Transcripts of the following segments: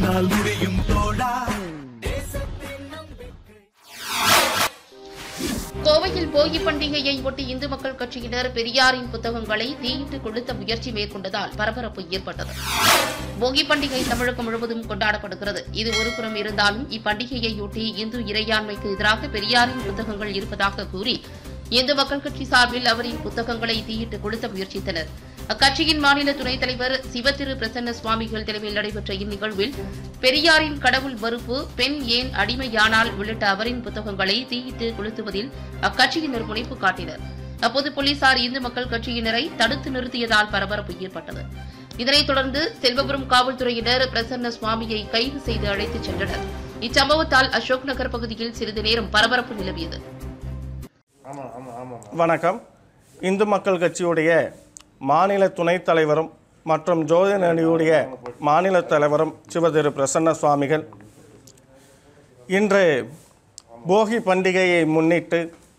உன்னால் முடியும் தோழா கோவையில் போகி பண்டிகையை ஒட்டி இந்து மக்கள் கட்சியினர் பெரியாரின் புத்தகங்களை தீயிட்டு கொளுத்த முயற்சி மேற்கொண்டதால் பரபரப்பு ஏற்பட்டது போகி பண்டிகை தமிழகம் முழுவதும் கொண்டாடப்படுகிறது இது ஒருபுறம் இருந்தாலும் இப்பண்டிகையையொட்டி இந்து இறையாண்மைக்கு எதிராக பெரியாரின் புத்தகங்கள் இருப்பதாக கூறி இந்து மக்கள் கட்சி சார்பில் அவரின் புத்தகங்களை தீயிட்டு கொளுத்த முயற்சித்தனர் அக்கட்சியின் மாநில துணைத் தலைவர் சிவத்திரு பிரசன்ன சுவாமிகள் தலைமையில் நடைபெற்ற இந்நிகழ்வில் பெரியாரின் கடவுள் மறுப்பு பெண் ஏன் அடிமையானால் உள்ளிட்ட அவரின் புத்தகங்களை தீயிட்டு கொளுத்துவதில் அக்கட்சியினர் முனைப்பு காட்டினர் அப்போது போலீசார் இந்து மக்கள் கட்சியினரை தடுத்து நிறுத்தியதால் பரபரப்பு ஏற்பட்டது இதனைத் தொடர்ந்து செல்வபுரம் காவல்துறையினர் பிரசன்ன சுவாமியை கைது செய்து அழைத்துச் சென்றனர் இச்சம்பவத்தால் அசோக் நகர் பகுதியில் சிறிது நேரம் பரபரப்பு நிலவியது வணக்கம் இந்து மக்கள் கட்சியுடைய மாநில துணைத் தலைவரும் மற்றும் ஜோதிட அணியுடைய மாநில தலைவரும் சிவதிரு பிரசன்ன சுவாமிகள் இன்று போகி பண்டிகையை முன்னிட்டு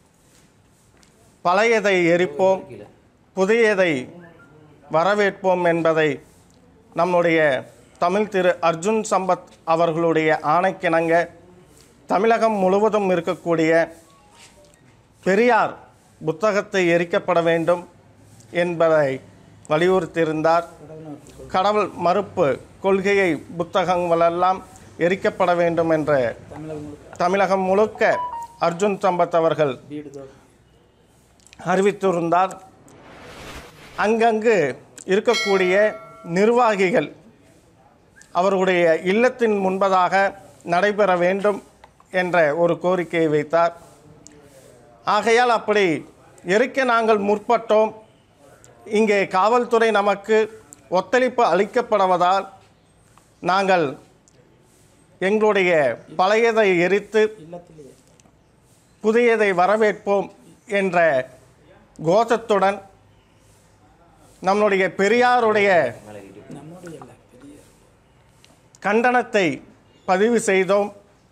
பழையதை எரிப்போம் புதியதை வரவேற்போம் என்பதை நம்முடைய தமிழ் திரு அர்ஜுன் சம்பத் அவர்களுடைய ஆணைக்கிணங்க தமிழகம் முழுவதும் இருக்கக்கூடிய பெரியார் புத்தகத்தை எரிக்கப்பட வேண்டும் என்பதை வலியுறுத்தியிருந்தார் கடவுள் மறுப்பு கொள்கையை புத்தகங்களெல்லாம் எரிக்கப்பட வேண்டும் என்ற தமிழகம் முழுக்க அர்ஜுன் சம்பத் அவர்கள் அறிவித்திருந்தார் அங்கங்கு இருக்கக்கூடிய நிர்வாகிகள் அவர்களுடைய இல்லத்தின் முன்பதாக நடைபெற வேண்டும் என்ற ஒரு கோரிக்கையை வைத்தார் ஆகையால் அப்படி எரிக்க நாங்கள் முற்பட்டோம் இங்கே காவல்துறை நமக்கு ஒத்துழைப்பு அளிக்கப்படுவதால் நாங்கள் எங்களுடைய பழையதை எரித்து புதியதை வரவேற்போம் என்ற கோஷத்துடன் நம்முடைய பெரியாருடைய கண்டனத்தை பதிவு செய்தோம்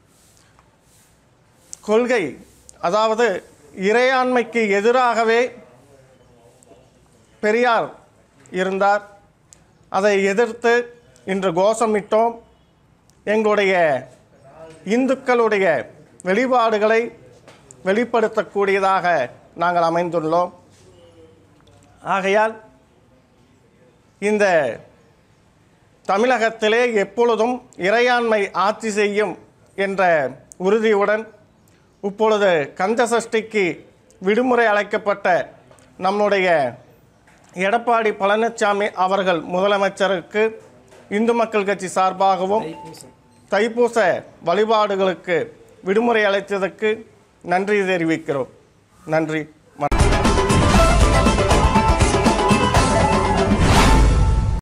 கொள்கை அதாவது இறையாண்மைக்கு எதிராகவே பெரியார் இருந்தார் அதை எதிர்த்து இன்று கோஷமிட்டோம் எங்களுடைய இந்துக்களுடைய வெளிப்பாடுகளை வெளிப்படுத்தக்கூடியதாக நாங்கள் அமைந்துள்ளோம் ஆகையால் இந்த தமிழகத்திலே எப்பொழுதும் இறையாண்மை ஆட்சி செய்யும் என்ற உறுதியுடன் இப்பொழுது கந்த சஷ்டிக்கு விடுமுறை அழைக்கப்பட்ட நம்முடைய எடப்பாடி பழனிசாமி அவர்கள் முதலமைச்சருக்கு இந்து மக்கள் கட்சி சார்பாகவும் தைப்பூச வழிபாடுகளுக்கு விடுமுறை அளித்ததற்கு நன்றி தெரிவிக்கிறோம் நன்றி